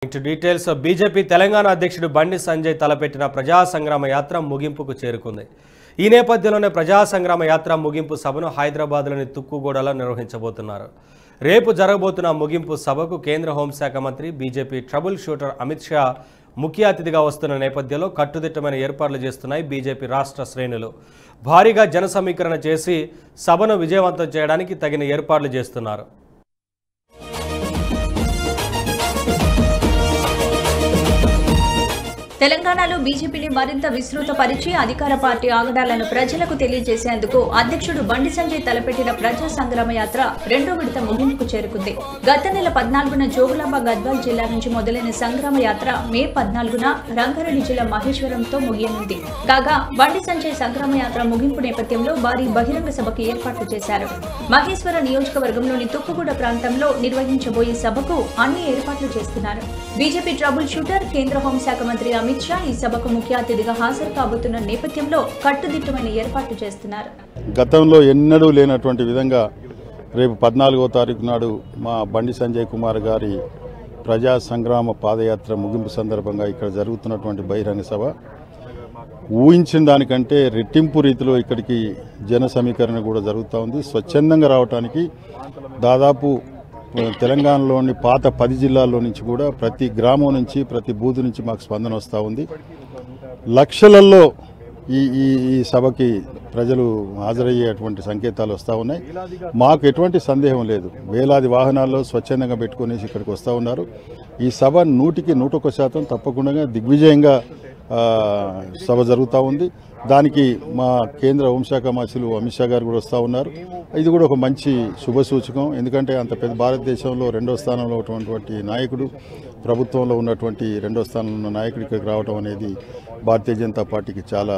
into details BJP Telangana అధ్యక్షుడు బండి సంజయ్ తలపెట్టిన ప్రజా సంగ్రామ యాత్ర ముగింపుకు చేరుకుంది ఈ నేపథ్యంలోనే ప్రజా సంగ్రామ యాత్ర ముగింపు సభను హైదరాబాద్లోని తుక్కుగూడలో నిర్వహించబోతున్నారు రేపు జరగబోతున్న ముగింపు సభకు కేంద్ర హోంశాఖ మంత్రి BJP trouble shooter Amit Shah ముఖ్య అతిథిగా వస్తున్న నేపథ్యంలో కట్టుదిట్టమైన ఏర్పాట్లు చేస్తున్నాయి బీజేపీ రాష్ట్ర శ్రేణులు భారీగా జన సమీకరణ చేసి సభను విజయవంతం చేయడానికి తగిన ఏర్పాట్లు చేస్తున్నారు తెలంగాణలో బీజేపీని మరింత విస్తృతపరిచి అధికార పార్టీ ఆగడాలను ప్రజలకు తెలియజేసేందుకు అధ్యక్షుడు బండి సంజయ్ తలపెట్టిన ప్రజా సంగ్రామ యాత్ర రెండో విడత ముగింపుకు చేరుకుంది గత నెల పద్నాలుగున జోగులాంబ గద్వాల్ జిల్లా నుంచి మొదలైన సంగ్రామ యాత్ర మే పద్నాలుగున రంగారెడ్డి జిల్లా మహేశ్వరంతో ముగియనుంది కాగా బండి సంజయ్ సంగ్రామ యాత్ర ముగింపు నేపథ్యంలో భారీ బహిరంగ సభకు ఏర్పాట్లు చేశారు మహేశ్వర నియోజకవర్గంలోని తుక్కుగూడ ప్రాంతంలో నిర్వహించబోయే సభకు అన్ని ఏర్పాట్లు చేస్తున్నారు బీజేపీ ట్రబుల్ షూటర్ కేంద్ర హోంశాఖ మంత్రి అమిత్ షా ఈ సభకు ముఖ్య అతిథిగా హాజరు కాబోతున్న నేపథ్యంలో కట్టుదిట్టమైన ఏర్పాట్లు చేస్తున్నారు గతంలో ఎన్నడూ లేనటువంటి విధంగా రేపు పద్నాలుగో తారీఖు నాడు మా బండి సంజయ్ కుమార్ గారి ప్రజా సంగ్రామ పాదయాత్ర ముగింపు సందర్భంగా ఇక్కడ జరుగుతున్నటువంటి బహిరంగ సభ ఊహించిన దానికంటే రెట్టింపు రీతిలో ఇక్కడికి జన సమీకరణ కూడా జరుగుతూ ఉంది స్వచ్ఛందంగా రావడానికి దాదాపు ఆ, తెలంగాణలోని పాత పది జిల్లాల్లో నుంచి కూడా ప్రతి గ్రామం నుంచి ప్రతి బూత్ నుంచి మాకు స్పందన వస్తూ ఉంది లక్షలలో ఈ ఈ ఈ సభకి ప్రజలు హాజరయ్యేటువంటి సంకేతాలు వస్తూ ఉన్నాయి మాకు ఎటువంటి సందేహం లేదు వేలాది వాహనాల్లో స్వచ్ఛందంగా పెట్టుకునేసి ఇక్కడికి వస్తూ ఉన్నారు ఈ సభ నూటికి నూటొక్క శాతం తప్పకుండా దిగ్విజయంగా ఆ, సభ జరుగుతూ ఉంది దానికి మా కేంద్ర హోంశాఖ మంత్రులు అమిత్ షా గారు కూడా వస్తూ ఉన్నారు ఇది కూడా ఒక మంచి శుభ సూచకం ఎందుకంటే అంత పెద్ద భారతదేశంలో రెండో స్థానంలో ఉన్నటువంటి నాయకుడు ప్రభుత్వంలో ఉన్నటువంటి రెండో స్థానంలో ఉన్న నాయకుడు ఇక్కడికి రావడం అనేది భారతీయ జనతా పార్టీకి చాలా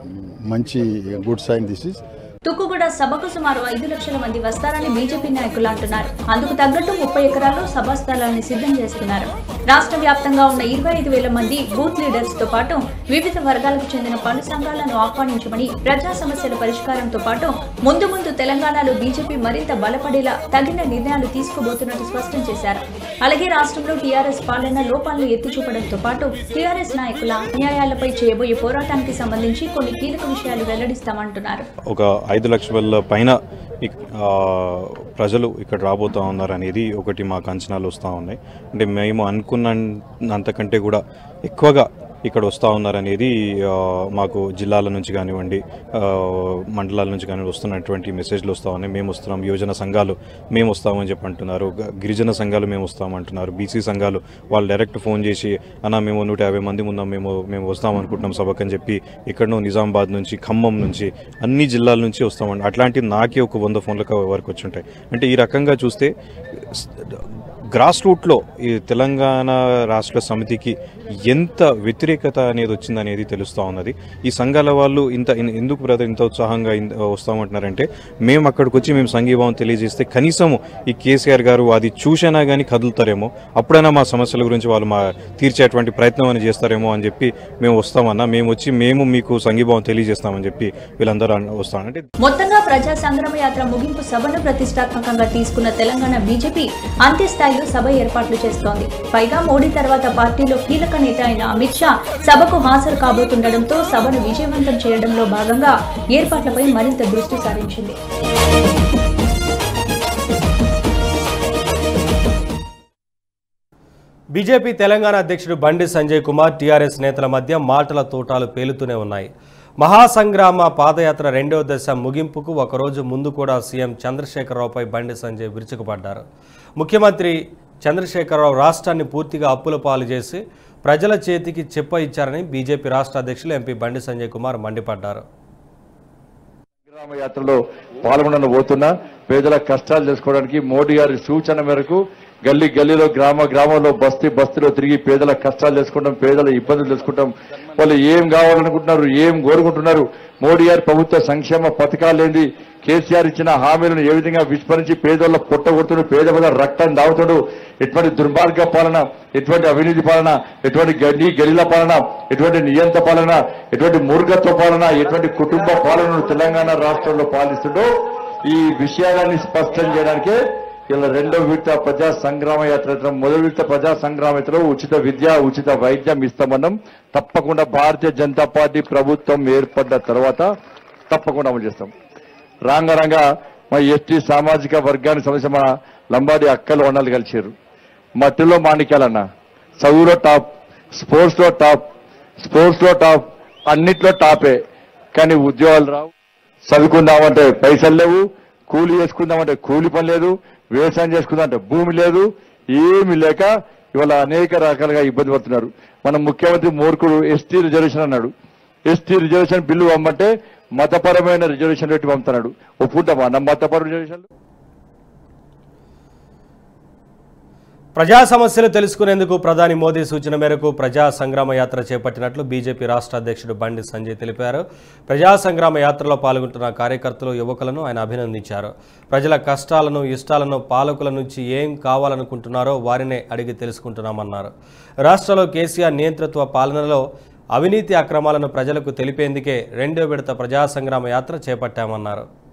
మంచి good sign this is Tukkuguda సభకు సుమారు ఐదు లక్షల మంది వస్తారని బీజేపీ నాయకులు అంటున్నారు అందుకు తగ్గట్టు ముప్పై ఎకరాల్లో సభా స్థలాన్ని సిద్ధం చేస్తున్నారు రాష్ట్ర వ్యాప్తంగా ఉన్న ఇరవై ఐదు వేల మంది బూత్ లీడర్స్ తో పాటు వివిధ వర్గాలకు చెందిన పలు సంఘాలను ఆహ్వానించమని ప్రజా సమస్యల పరిష్కారంతో పాటు ముందు ముందు తెలంగాణలో బీజేపీ మరింత బలపడేలా తగిన నిర్ణయాలు తీసుకోబోతున్నట్టు స్పష్టం చేశారు అలాగే రాష్ట్రంలో టీఆర్ఎస్ పాలన లోపాలను ఎత్తి చూపడంతో పాటు టీఆర్ఎస్ నాయకుల అన్యాయాలపై చేయబోయే పోరాటానికి సంబంధించి కొన్ని కీలక విషయాలు వెల్లడిస్తామంటున్నారు ఒక ఐదు లక్షల పైన ఇక్- ఆ, ప్రజలు ఇక్కడ రాబోతూ ఉన్నారు అనేది ఒకటి మాకు అంచనాలు వస్తూ ఉన్నాయి అంటే మేము అనుకున్న అంతకంటే కూడా ఎక్కువగా ఇక్కడ వస్తూ ఉన్నారనేది ఆ, మాకు జిల్లాల నుంచి కానివ్వండి ఆ, మండలాల నుంచి కానివ్వండి వస్తున్నటువంటి మెసేజ్లు వస్తూ ఉన్నాయి మేము వస్తున్నాం యువజన సంఘాలు మేము వస్తామని చెప్పి అంటున్నారు గ- గిరిజన సంఘాలు మేము వస్తామంటున్నారు బీసీ సంఘాలు వాళ్ళు డైరెక్ట్ ఫోన్ చేసి అన్న మేము నూట యాభై మంది ఉన్నాం మేము మేము వస్తాం అనుకుంటున్నాం సభకు అని చెప్పి ఎక్కడనో నిజామాబాద్ నుంచి ఖమ్మం నుంచి అన్ని జిల్లాల నుంచి వస్తామండి అట్లాంటి నాకే ఒక వంద ఫోన్ల వరకు వచ్చి ఉంటాయి అంటే ఈ రకంగా చూస్తే స్- గ్రాస్ రూట్లో ఈ తెలంగాణ రాష్ట్ర సమితికి ఎంత వ్యతిరేకత అనేది వచ్చిందనేది తెలుస్తూ ఉన్నది ఈ సంఘాల వాళ్ళు ఇంత ఇన్- ఎందుకు బ్రదర్ ఇంత ఉత్సాహంగా ఇన్- వస్తామంటున్నారంటే మేము అక్కడికి వచ్చి మేము సంఘీభావం తెలియజేస్తే కనీసం ఈ కేసీఆర్ గారు అది చూసినా కానీ కదులుతారేమో అప్పుడైనా మా సమస్యల గురించి వాళ్ళు మా తీర్చేటువంటి ప్రయత్నం అని చేస్తారేమో అని చెప్పి మేము వస్తామన్నా మేము వచ్చి మేము మీకు సంఘీభావం తెలియజేస్తామని చెప్పి వీళ్ళందరూ అన్- వస్తాం అంటే మొత్తంగా ప్రజా సంగ్రామ యాత్ర ముగింపు సభను ప్రతిష్టాత్మకంగా తీసుకున్న తెలంగాణ బీజేపీ అంత్యస్థాయిలో సభ ఏర్పాట్లు చేస్తోంది పైగా మోడీ తర్వాత పార్టీలో కీలక నేత అయిన అమిత్ షా సభకు హాజరు కాబోతుండటంతో సభను విజయవంతం చేయడంలో భాగంగా ఏర్పాట్లపై మరింత దృష్టి సారించింది బీజేపీ తెలంగాణ అధ్యక్షుడు బండి సంజయ్ కుమార్ టీఆర్ఎస్ నేతల మధ్య మాటల తోటాలు పేలుతూనే ఉన్నాయి మహాసంగ్రామ పాదయాత్ర రెండవ దశ ముగింపుకు ఒకరోజు ముందు కూడా సీఎం చంద్రశేఖరరావుపై బండి సంజయ్ విరుచుకుపడ్డారు ముఖ్యమంత్రి చంద్రశేఖరరావు రాష్ట్రాన్ని పూర్తిగా అప్పుల పాలు చేసి ప్రజల చేతికి చెప్ప ఇచ్చారని బీజేపీ రాష్ట్ర అధ్యక్షులు ఎంపీ బండి సంజయ్ కుమార్ మండిపడ్డారు సంగ్రామ యాత్రలో పాల్గొనబోతున్నా పేదల కష్టాలు తెలుసుకోవడానికి మోడీ గారి సూచన మేరకు గల్లీ గల్లీలో గ్రామ గ్రామంలో బస్తీ బస్తీలో తిరిగి పేదల కష్టాలు తెలుసుకుంటాం పేదల ఇబ్బందులు తెలుసుకుంటాం వాళ్ళు ఏం కావాలనుకుంటున్నారు ఏం కోరుకుంటున్నారు మోడీ గారి ప్రభుత్వ సంక్షేమ పథకాలు ఏంది కేసీఆర్ ఇచ్చిన హామీలను ఏ విధంగా విస్మరించి పేదోళ్ళ పొట్ట కొడుతుడు పేద మీద రక్తం దావుతాడు ఎటువంటి దుర్మార్గ పాలన ఎటువంటి అవినీతి పాలన ఎటువంటి గల్లీ గలీల పాలన ఎటువంటి నియంత పాలన ఎటువంటి మూర్ఘత్వ పాలన ఎటువంటి కుటుంబ పాలనను తెలంగాణ రాష్ట్రంలో పాలిస్తుండో ఈ విషయాలన్నీ స్పష్టం చేయడానికే ఇలా రెండో విడత ప్రజా సంగ్రామ యాత్ర మొదటి విడత ప్రజా సంగ్రామ యాత్రలో ఉచిత విద్య ఉచిత వైద్యం ఇస్తామన్నాం తప్పకుండా భారతీయ జనతా పార్టీ ప్రభుత్వం ఏర్పడ్డ తర్వాత తప్పకుండా అమలు చేస్తాం రాంగరంగా మా ఎస్టీ సామాజిక వర్గానికి సంబంధించిన మా లంబాడి అక్కలు వండలు కలిసారు మట్టిలో మాణిక్యాలన్న చదువులో టాప్ స్పోర్ట్స్ లో టాప్ స్పోర్ట్స్ లో టాప్ అన్నిట్లో టాపే కానీ ఉద్యోగాలు రావు చదువుకుందామంటే పైసలు లేవు కూలి చేసుకుందామంటే కూలి పని లేదు వ్యవసాయం చేసుకుందామంటే భూమి లేదు ఏమి లేక ఇవాళ అనేక రకాలుగా ఇబ్బంది పడుతున్నారు మన ముఖ్యమంత్రి మూర్ఖుడు ఎస్టీ రిజర్వేషన్ అన్నాడు ఎస్టీ రిజర్వేషన్ బిల్లు పంపంటే మతపరమైన రిజర్వేషన్ పెట్టి పంపుతున్నాడు ఒప్పుకుంటామా నా మతపర రిజర్వేషన్లు ప్రజా సమస్యలు తెలుసుకునేందుకు ప్రధాని మోదీ సూచన మేరకు ప్రజా సంగ్రామ యాత్ర చేపట్టినట్లు బీజేపీ రాష్ట్ర అధ్యక్షుడు బండి సంజయ్ తెలిపారు ప్రజా సంగ్రామ యాత్రలో పాల్గొంటున్న కార్యకర్తలు యువకులను ఆయన అభినందించారు ప్రజల కష్టాలను ఇష్టాలను పాలకుల నుంచి ఏం కావాలనుకుంటున్నారో వారినే అడిగి తెలుసుకుంటున్నామన్నారు రాష్ట్రంలో కేసీఆర్ నియంతృత్వ పాలనలో అవినీతి అక్రమాలను ప్రజలకు తెలిపేందుకే రెండో విడత ప్రజా సంగ్రామ యాత్ర చేపట్టామన్నారు